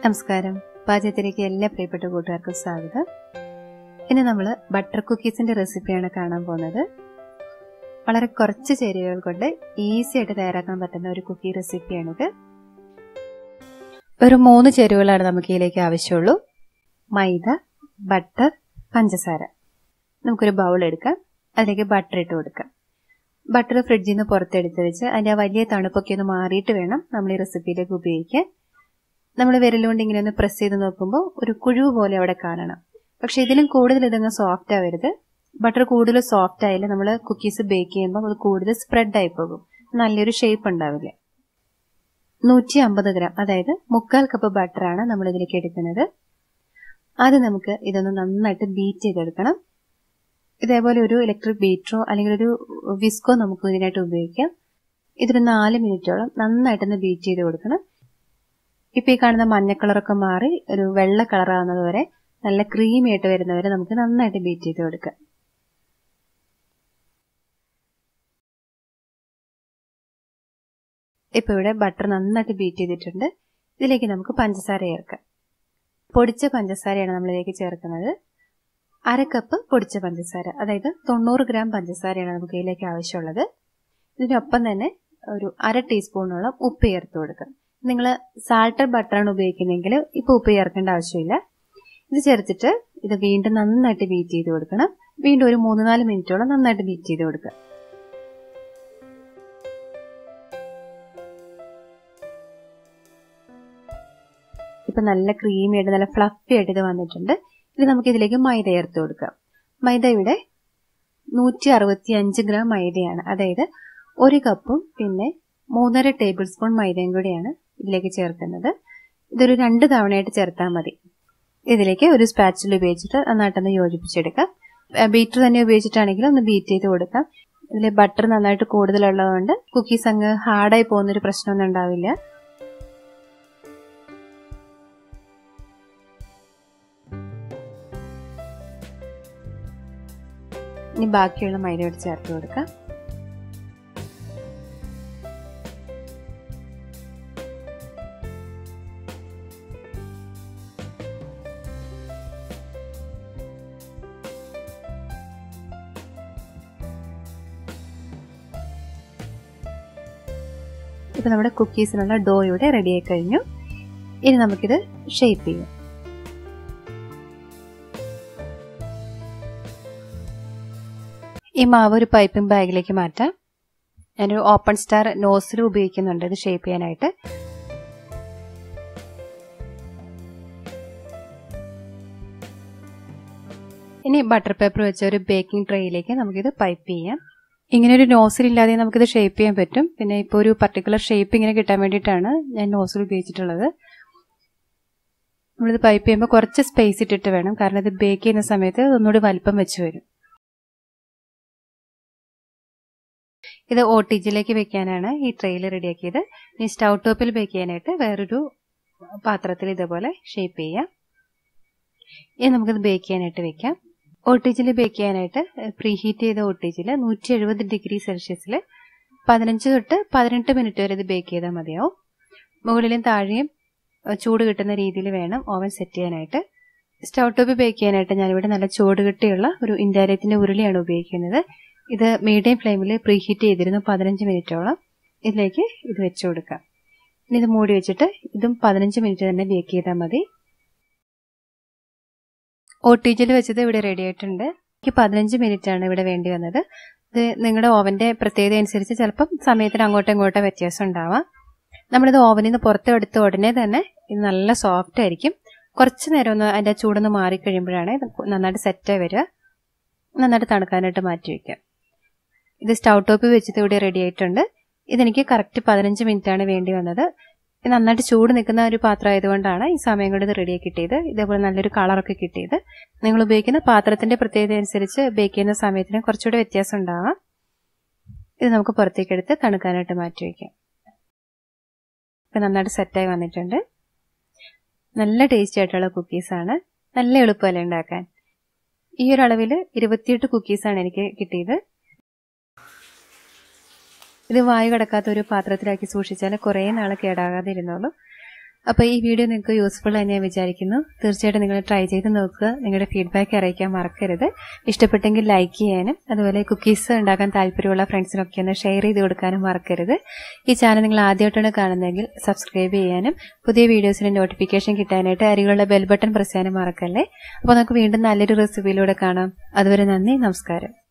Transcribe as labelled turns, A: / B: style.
A: നമസ്കാരം പാചകത്തിലേക്ക് എല്ലാ പ്രിയപ്പെട്ട കൂട്ടുകാർക്കും സ്വാഗതം ഇന്ന് നമ്മൾ ബട്ടർ കുക്കീസിന്റെ റെസിപ്പിയാണ് കാണാൻ പോകുന്നത് വളരെ കുറച്ച് ചേരുവകൾ കൊണ്ട് ഈസി ആയിട്ട് തയ്യാറാക്കാൻ പറ്റുന്ന ഒരു കുക്കി റെസിപ്പിയാണിത് ഒരു മൂന്ന് ചേരുവകളാണ് നമുക്ക് ഇതിലേക്ക് ആവശ്യമുള്ളൂ മൈദ ബട്ടർ പഞ്ചസാര നമുക്കൊരു ബൗൾ എടുക്കാം അതിലേക്ക് ബട്ടർ ഇട്ട് കൊടുക്കാം ബട്ടർ ഫ്രിഡ്ജിൽ നിന്ന് പുറത്തെടുത്ത് വെച്ച് അതിൻ്റെ ആ വലിയ തണുപ്പൊക്കെ ഒന്ന് മാറിയിട്ട് വേണം നമ്മൾ ഈ റെസിപ്പിയിലേക്ക് ഉപയോഗിക്കാൻ നമ്മൾ വിരലുകൊണ്ട് ഇങ്ങനെ ഒന്ന് പ്രസ് ചെയ്ത് നോക്കുമ്പോൾ ഒരു കുഴിവ് പോലെ അവിടെ കാണണം പക്ഷെ ഇതിലും കൂടുതൽ ഇതങ്ങ് സോഫ്റ്റ് ആവരുത് ബട്ടർ കൂടുതൽ സോഫ്റ്റ് ആയാലും നമ്മൾ കുക്കീസ് ബേക്ക് ചെയ്യുമ്പോൾ അത് കൂടുതൽ സ്പ്രെഡ് ആയി പോകും നല്ലൊരു ഷേപ്പ് ഉണ്ടാവില്ല നൂറ്റി അമ്പത് ഗ്രാം അതായത് മുക്കാൽ കപ്പ് ബട്ടറാണ് നമ്മൾ ഇതിലേക്ക് എടുക്കുന്നത് ആദ്യം നമുക്ക് ഇതൊന്ന് നന്നായിട്ട് ബീറ്റ് ചെയ്തെടുക്കണം ഇതേപോലെ ഒരു ഇലക്ട്രിക് ബീറ്ററോ അല്ലെങ്കിൽ ഒരു വിസ്കോ നമുക്ക് ഇതിനായിട്ട് ഉപയോഗിക്കാം ഇതൊരു നാല് മിനിറ്റോളം നന്നായിട്ടൊന്ന് ബീറ്റ് ചെയ്ത് കൊടുക്കണം ഇപ്പൊ ഈ കാണുന്ന മഞ്ഞ കളറൊക്കെ മാറി ഒരു വെള്ള കളറാകുന്നത് വരെ നല്ല ക്രീമി ആയിട്ട് വരുന്നവരെ നമുക്ക് നന്നായിട്ട് ബീറ്റ് ചെയ്ത് കൊടുക്കാം ഇപ്പൊ ഇവിടെ ബട്ടർ നന്നായിട്ട് ബീറ്റ് ചെയ്തിട്ടുണ്ട് ഇതിലേക്ക് നമുക്ക് പഞ്ചസാര ചേർക്കാം പൊടിച്ച പഞ്ചസാരയാണ് നമ്മളിതിലേക്ക് ചേർക്കുന്നത് അര കപ്പ് പൊടിച്ച പഞ്ചസാര അതായത് തൊണ്ണൂറ് ഗ്രാം പഞ്ചസാരയാണ് നമുക്ക് ഇതിലേക്ക് ആവശ്യമുള്ളത് ഇതിനൊപ്പം തന്നെ ഒരു അര ടീസ്പൂണോളം ഉപ്പ് ചേർത്ത് കൊടുക്കാം നിങ്ങൾ സാൾട്ടഡ് ബട്ടറാണ് ഉപയോഗിക്കുന്നതെങ്കിൽ ഇപ്പോൾ ഉപ്പ് ചേർക്കേണ്ട ആവശ്യമില്ല ഇത് ചേർത്തിട്ട് ഇത് വീണ്ടും നന്നായിട്ട് ബീറ്റ് ചെയ്ത് കൊടുക്കണം വീണ്ടും ഒരു മൂന്ന് നാല് മിനിറ്റോളം നന്നായിട്ട് ബീറ്റ് ചെയ്ത് കൊടുക്കുക ഇപ്പൊ നല്ല ക്രീമി ആയിട്ട് നല്ല ഫ്ലഫി ആയിട്ട് ഇത് വന്നിട്ടുണ്ട് ഇനി നമുക്ക് ഇതിലേക്ക് മൈദ ചേർത്ത് കൊടുക്കാം മൈദ ഇവിടെ നൂറ്റി അറുപത്തി അഞ്ച് ഗ്രാം മൈദയാണ് അതായത് ഒരു കപ്പും പിന്നെ മൂന്നര ടേബിൾ സ്പൂൺ മൈദയും കൂടിയാണ് ഇതിലേക്ക് ചേർക്കുന്നത് ഇതൊരു രണ്ട് തവണയായിട്ട് ചേർത്താൽ മതി ഇതിലേക്ക് ഒരു സ്പാച്ചിൽ ഉപയോഗിച്ചിട്ട് നന്നായിട്ടൊന്ന് യോജിപ്പിച്ചെടുക്കാം ബീറ്റർ തന്നെ ഉപയോഗിച്ചിട്ടാണെങ്കിൽ ഒന്ന് ബീറ്റ് ചെയ്ത് കൊടുക്കാം ഇതിൽ ബട്ടർ നന്നായിട്ട് കൂടുതലുള്ളതുകൊണ്ട് കുക്കീസ് അങ്ങ് ഹാർഡായി പോകുന്നൊരു പ്രശ്നമൊന്നും ഉണ്ടാവില്ല ഇനി ബാക്കിയുള്ള മൈദയോട് ചേർത്ത് കൊടുക്കാം ഇപ്പൊ നമ്മുടെ കുക്കീസിനുള്ള ഡോ ഇവിടെ റെഡി ആയി കഴിഞ്ഞു ഇനി നമുക്കിത് ഷേപ്പ് ചെയ്യാം ഈ മാവ് ഒരു പൈപ്പിംഗ് ബാഗിലേക്ക് മാറ്റാം ഞാനൊരു ഓപ്പൺ സ്റ്റാർ നോസിൽ ഉപയോഗിക്കുന്നുണ്ട് ഇത് ഷേപ്പ് ചെയ്യാനായിട്ട് ഇനി ബട്ടർ പേപ്പർ വെച്ച ഒരു ബേക്കിംഗ് ട്രേയിലേക്ക് നമുക്കിത് പൈപ്പ് ചെയ്യാം ഇങ്ങനെ ഒരു നോസിൽ ഇല്ലാതെ നമുക്കിത് ഷേപ്പ് ചെയ്യാൻ പറ്റും പിന്നെ ഇപ്പോൾ ഒരു പർട്ടിക്കുലർ ഷേപ്പ് ഇങ്ങനെ കിട്ടാൻ വേണ്ടിയിട്ടാണ് ഞാൻ നോസിൽ ഉപയോഗിച്ചിട്ടുള്ളത് നമ്മളിത് പൈപ്പ് ചെയ്യുമ്പോൾ കുറച്ച് സ്പേസ് ഇട്ടിട്ട് വേണം കാരണം ഇത് ബേക്ക് ചെയ്യുന്ന സമയത്ത് ഒന്നുകൂടി വലിപ്പം വെച്ച് വരും ഇത് ഒ ടി ജിയിലേക്ക് വെക്കാനാണ് ഈ ട്രെയിൽ റെഡിയാക്കിയത് ഇനി സ്റ്റൗ ടോപ്പിൽ ബേക്ക് ചെയ്യാനായിട്ട് വേറൊരു പാത്രത്തിൽ ഇതേപോലെ ഷേപ്പ് ചെയ്യാം ഇനി നമുക്കിത് ബേക്ക് ചെയ്യാനായിട്ട് വെക്കാം ഒ ടി ജിയിൽ ബേക്ക് ചെയ്യാനായിട്ട് പ്രീ ഹീറ്റ് ചെയ്ത ഒ ടി ജിയിൽ നൂറ്റി എഴുപത് ഡിഗ്രി സെൽഷ്യസിൽ പതിനഞ്ച് തൊട്ട് പതിനെട്ട് മിനിറ്റ് വരെ ഇത് ബേക്ക് ചെയ്താൽ മതിയാവും മുകളിലും താഴെയും ചൂട് കിട്ടുന്ന രീതിയിൽ വേണം ഓവൻ സെറ്റ് ചെയ്യാനായിട്ട് സ്റ്റൗ ടോപ്പ് ബേക്ക് ചെയ്യാനായിട്ട് ഞാനിവിടെ നല്ല ചൂട് കിട്ടിയുള്ള ഒരു ഇന്ത്യാലയത്തിന്റെ ഉരുളിയാണ് ഉപയോഗിക്കുന്നത് ഇത് മീഡിയം ഫ്ലെയിമിൽ പ്രീ ഹീറ്റ് ചെയ്തിരുന്നു പതിനഞ്ച് മിനിറ്റോളം ഇതിലേക്ക് ഇത് വെച്ച് കൊടുക്കാം ഇനി ഇത് മൂടി വെച്ചിട്ട് ഇതും പതിനഞ്ച് മിനിറ്റ് തന്നെ ബേക്ക് ചെയ്താൽ മതി ഒ ടി ജിയിൽ വെച്ചത് ഇവിടെ റെഡി ആയിട്ടുണ്ട് എനിക്ക് പതിനഞ്ച് മിനിറ്റ് ആണ് ഇവിടെ വേണ്ടി വന്നത് ഇത് നിങ്ങളുടെ ഓവന്റെ പ്രത്യേകത അനുസരിച്ച് ചിലപ്പം സമയത്തിന് അങ്ങോട്ടും ഇങ്ങോട്ടോ വ്യത്യാസം ഉണ്ടാവാം നമ്മളിത് ഓവനിൽ നിന്ന് പുറത്തെടുത്ത ഉടനെ തന്നെ ഇത് നല്ല സോഫ്റ്റ് ആയിരിക്കും കുറച്ച് നേരം ഒന്ന് അതിന്റെ ചൂടൊന്ന് മാറിക്കഴിയുമ്പോഴാണ് ഇത് നന്നായിട്ട് സെറ്റായി വരിക നന്നായിട്ട് തണുക്കാനായിട്ട് മാറ്റി വയ്ക്കാം ഇത് സ്റ്റൗ ടോപ്പ് വെച്ചത് ഇവിടെ റെഡി ആയിട്ടുണ്ട് ഇതെനിക്ക് കറക്റ്റ് പതിനഞ്ച് മിനിറ്റ് ആണ് വേണ്ടി വന്നത് നന്നായിട്ട് ചൂട് നിൽക്കുന്ന ഒരു പാത്രം ആയതുകൊണ്ടാണ് ഈ സമയം കൊണ്ട് ഇത് റെഡിയാക്കി കിട്ടിയത് ഇതേപോലെ നല്ലൊരു കളറൊക്കെ കിട്ടിയത് നിങ്ങൾ ഉപയോഗിക്കുന്ന പാത്രത്തിന്റെ പ്രത്യേകത അനുസരിച്ച് ബേക്ക് ചെയ്യുന്ന സമയത്തിന് കുറച്ചുകൂടെ വ്യത്യാസം ഉണ്ടാവാം ഇത് നമുക്ക് പുറത്തേക്ക് എടുത്ത് തണുക്കാനായിട്ട് മാറ്റി വയ്ക്കാം ഇപ്പം നന്നായിട്ട് സെറ്റായി വന്നിട്ടുണ്ട് നല്ല ടേസ്റ്റി ആയിട്ടുള്ള കുക്കീസാണ് നല്ല എളുപ്പമല്ലേ ഉണ്ടാക്കാൻ ഈ ഒരു അളവിൽ ഇരുപത്തിയെട്ട് കുക്കീസാണ് എനിക്ക് കിട്ടിയത് ഇത് വായു കിടക്കാത്ത ഒരു പാത്രത്തിലാക്കി സൂക്ഷിച്ചാൽ കുറേ നാൾ കേടാകാതെ ഇരുന്നോളൂ അപ്പോൾ ഈ വീഡിയോ നിങ്ങൾക്ക് യൂസ്ഫുൾ തന്നെ വിചാരിക്കുന്നു തീർച്ചയായിട്ടും നിങ്ങൾ ട്രൈ ചെയ്ത് നോക്കുക നിങ്ങളുടെ ഫീഡ്ബാക്ക് അറിയിക്കാൻ മറക്കരുത് ഇഷ്ടപ്പെട്ടെങ്കിൽ ലൈക്ക് ചെയ്യാനും അതുപോലെ കുക്കീസ് ഉണ്ടാക്കാൻ താല്പര്യമുള്ള ഫ്രണ്ട്സിനൊക്കെ ഒന്ന് ഷെയർ ചെയ്ത് കൊടുക്കാനും മറക്കരുത് ഈ ചാനൽ നിങ്ങൾ ആദ്യമായിട്ടാണ് കാണുന്നതെങ്കിൽ സബ്സ്ക്രൈബ് ചെയ്യാനും പുതിയ വീഡിയോസിന്റെ നോട്ടിഫിക്കേഷൻ കിട്ടാനായിട്ട് അരികളുള്ള ബെൽ ബട്ടൺ പ്രസ് ചെയ്യാനും മറക്കല്ലേ അപ്പോൾ നമുക്ക് വീണ്ടും നല്ലൊരു റെസിപ്പിയിലൂടെ കാണാം അതുവരെ നന്ദി നമസ്കാരം